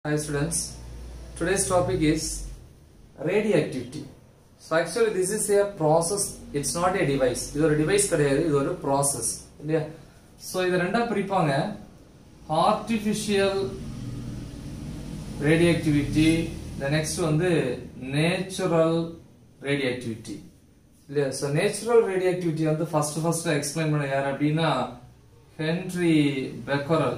Hi students, today's topic is radioactivity. So actually this is a process, it's not a device. இது ஒரு device கிடையாது, இது ஒரு process. இல்லையா? So இது ரெண்டா பிரிப்பாங்க artificial radioactivity, the next வந்து natural radioactivity. இல்லையா? So natural radioactivity வந்து first first explain பண்ண யார் அப்படின்னா ஹென்ரி பெக்கரல்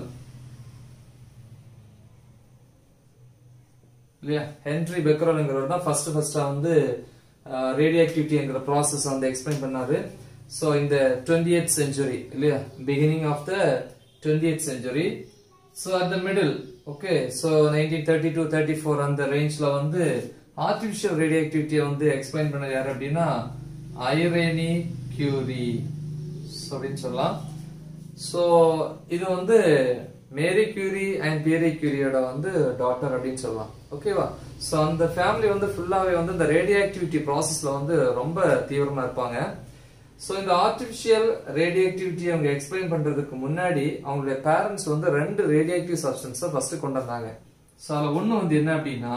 இல்லையா ஹென்ரி பெக்கரோங்கிறவர் தான் ஃபர்ஸ்ட் ஃபர்ஸ்டா வந்து ரேடியோ ஆக்டிவிட்டிங்கிற ப்ராசஸ் வந்து எக்ஸ்பிளைன் பண்ணாரு ஸோ இந்த டுவெண்ட்டி எய்த் செஞ்சுரி இல்லையா beginning of the twenty eight century so at the middle okay so nineteen thirty two thirty four அந்த ரேஞ்ச்ல வந்து ஆர்டிஃபிஷியல் ரேடியோ ஆக்டிவிட்டியை வந்து எக்ஸ்பிளைன் பண்ண யார் அப்படின்னா ஐரேனி கியூரி அப்படின்னு சொல்லலாம் ஸோ இது வந்து மேரி கியூரி அண்ட் பியரி கியூரியோட வந்து டாட்டர் அப்படின்னு சொல்லலாம் ஓகேவா ஸோ அந்த ஃபேமிலி வந்து ஃபுல்லாவே வந்து இந்த ரேடியோ ஆக்டிவிட்டி ப்ராசஸ்ல வந்து ரொம்ப தீவிரமா இருப்பாங்க ஸோ இந்த ஆர்டிஃபிஷியல் ரேடியோ ஆக்டிவிட்டி அவங்க எக்ஸ்பிளைன் பண்றதுக்கு முன்னாடி அவங்களுடைய பேரண்ட்ஸ் வந்து ரெண்டு ரேடியோ ஆக்டிவ் சப்ஸ்டன்ஸை ஃபர்ஸ்ட் கொண்டு வந்தாங்க ஸோ அதில் ஒன்று வந்து என்ன அப்படின்னா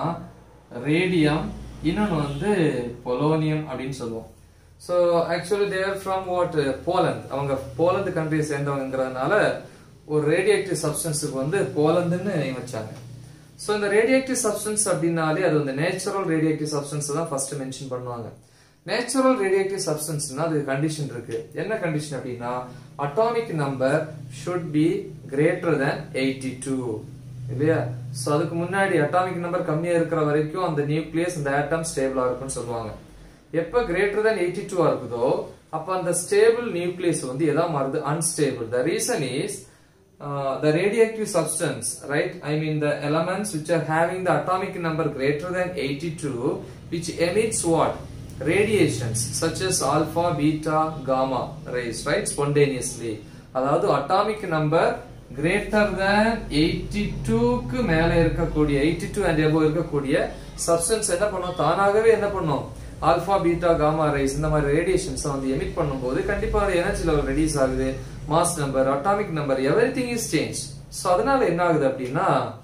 ரேடியம் இன்னொன்று வந்து பொலோனியம் அப்படின்னு சொல்லுவோம் so actually there from what Poland அவங்க போலந்து கண்ட்ரியை சேர்ந்தவங்கிறதுனால ஒரு ரேடியேக்டிவ் சப்ஸ்டன்ஸுக்கு வந்து போலந்துன்னு வச்சாங்க ஸோ இந்த ரேடியேக்டிவ் சப்ஸ்டன்ஸ் அப்படின்னாலே அது வந்து நேச்சுரல் ரேடியேக்டிவ் சப்ஸ்டன்ஸ் தான் ஃபர்ஸ்ட் மென்ஷன் பண்ணுவாங்க நேச்சுரல் ரேடியேக்டிவ் சப்ஸ்டன்ஸ்னா அது கண்டிஷன் இருக்கு என்ன கண்டிஷன் அப்படின்னா atomic number should be greater than eighty two இல்லையா ஸோ அதுக்கு முன்னாடி அட்டாமிக் நம்பர் கம்மியா இருக்கிற வரைக்கும் அந்த நியூக்ளியஸ் அந்த ஆட்டம் ஸ்டேபிளா இருக்கும்னு சொல்லுவாங்க எப்ப கிரேட்டர் தேன் எயிட்டி டூ இருக்குதோ அப்ப அந்த ஸ்டேபிள் நியூக்ளியஸ் வந்து எதா மாறுது unstable the reason is Uh, the radioactive substance, right? I mean the elements which are having the atomic number greater than 82, which emits what? Radiations such as alpha, beta, gamma rays, right? Spontaneously. அதாவது atomic number greater than eighty டூக்கு மேல இருக்கக்கூடிய eighty two and எபோ இருக்கக்கூடிய substance என்ன பண்ணும் தானாகவே என்ன பண்ணும் ஆல்பா பீட்டா காமா ரைஸ் இந்த மாதிரி ரேடியேஷன்ஸ் வந்து எமிட் பண்ணும்போது கண்டிப்பா அது எனர்ஜி லெவல் ரெடியூஸ் ஆகுது mass number atomic number every thing is change so அதனால என்ன ஆகுது அப்படின்னா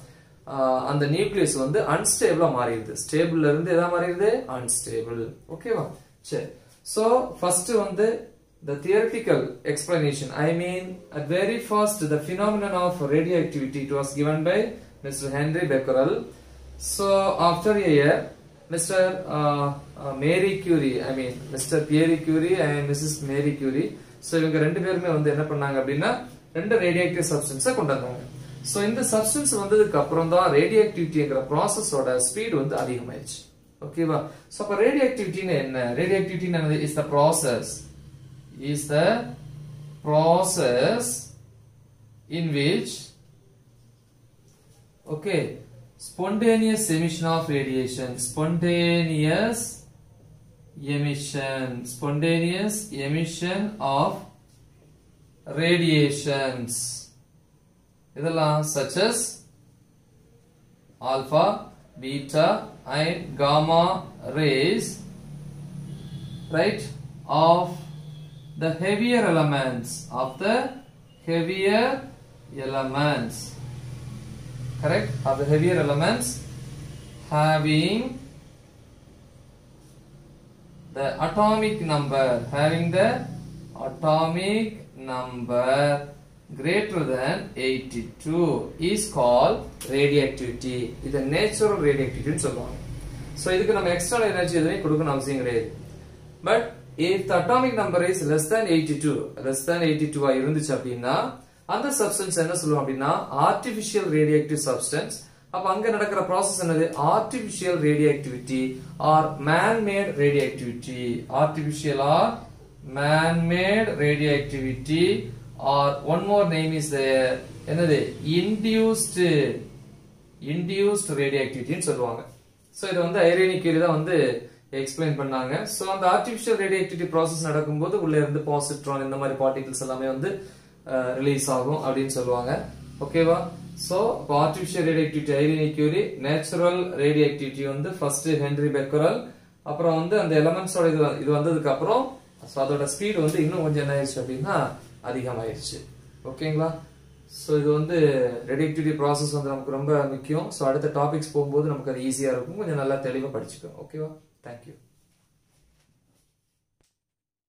அந்த நியூக்ளியஸ் வந்து அன்ஸ்டேபிளா மாறிடுது ஸ்டேபிள்ல இருந்து எதா மாறிடுது அன்ஸ்டேபிள் ஓகேவா சரி ஸோ ஃபர்ஸ்ட் வந்து the theoretical explanation i mean at very first the phenomenon of radioactivity it was given by mr henry becquerel so after a year Mr. Uh, uh, Mary Curie, I mean Mr. Pierre Curie and Mrs. Mary Curie. So இவங்க ரெண்டு பேருமே வந்து என்ன பண்ணாங்க அப்படின்னா ரெண்டு ரேடியேக்டிவ் சப்ஸ்டன்ஸை கொண்டு வந்தாங்க ஸோ இந்த சப்ஸ்டன்ஸ் வந்ததுக்கு அப்புறம் தான் ரேடியோஆக்டிவிட்டிங்கிற ப்ராசஸோட ஸ்பீட் வந்து அதிகமாயிடுச்சு ஓகேவா ஸோ அப்போ ரேடியோஆக்டிவிட்டின்னு என்ன radioactivity is the process is the process in which okay spontaneous emission of radiation spontaneous emission spontaneous emission of radiations இதெல்லாம் such as alpha beta and gamma rays right of the heavier elements of the heavier elements correct of the heavier elements having the atomic number having the atomic number greater than 82 is called radioactivity இது natural radioactivity சொல்லுவாங்க so இதுக்கு நம்ம external energy எதுவும் கொடுக்கணும் அவசியம் கிடையாது but if the atomic number is less than 82 less than 82 ஆ இருந்துச்சு அப்படின்னா அந்த சப்ஸ்டன்ஸ் என்ன சொல்லுவோம் அப்படின்னா ஆர்டிபிஷியல் ரேடியோஆக்டிவ் சப்ஸ்டன்ஸ் அப்ப அங்க நடக்கிற ப்ராசஸ் என்னது artificial radioactivity or manmade radioactivity artificial or manmade radioactivity or one more name is என்னது இன்டியூஸ்டு இன்டியூஸ்ட் ரேடியோஆக்டிவிட்டின்னு சொல்லுவாங்க ஸோ இதை வந்து ஐரேனி கியூரி தான் வந்து எக்ஸ்பிளைன் பண்ணாங்க ஸோ அந்த ஆர்டிபிஷியல் ரேடியோஆக்டிவிட்டி ப்ராசஸ் நடக்கும்போது உள்ள இருந்து பாசிட்ரான் இந்த மாதிரி பார்ட்டிகல்ஸ் எல்லாமே வந்து ரிலீஸ் ஆகும் அப்படின்னு சொல்லுவாங்க ஓகேவா சோ இப்போ artificial radioactivity Irene Curie natural radioactivity வந்து ஃபர்ஸ்ட் ஹென்ரி பெக்கரல் அப்புறம் வந்து அந்த எலமெண்ட்ஸோட இது இது வந்ததுக்கு அப்புறம் ஸோ அதோட ஸ்பீடு வந்து இன்னும் கொஞ்சம் என்ன ஆயிடுச்சு அப்படின்னா அதிகமாயிருச்சு ஓகேங்களா ஸோ இது வந்து ரெடிக்டிவிட்டி ப்ராசஸ் வந்து நமக்கு ரொம்ப முக்கியம் ஸோ அடுத்த டாபிக்ஸ் போகும்போது நமக்கு அது ஈஸியாக இருக்கும் கொஞ்சம் நல்லா தெளிவாக படிச்சுக்கோங்க ஓகேவா தேங்க்யூ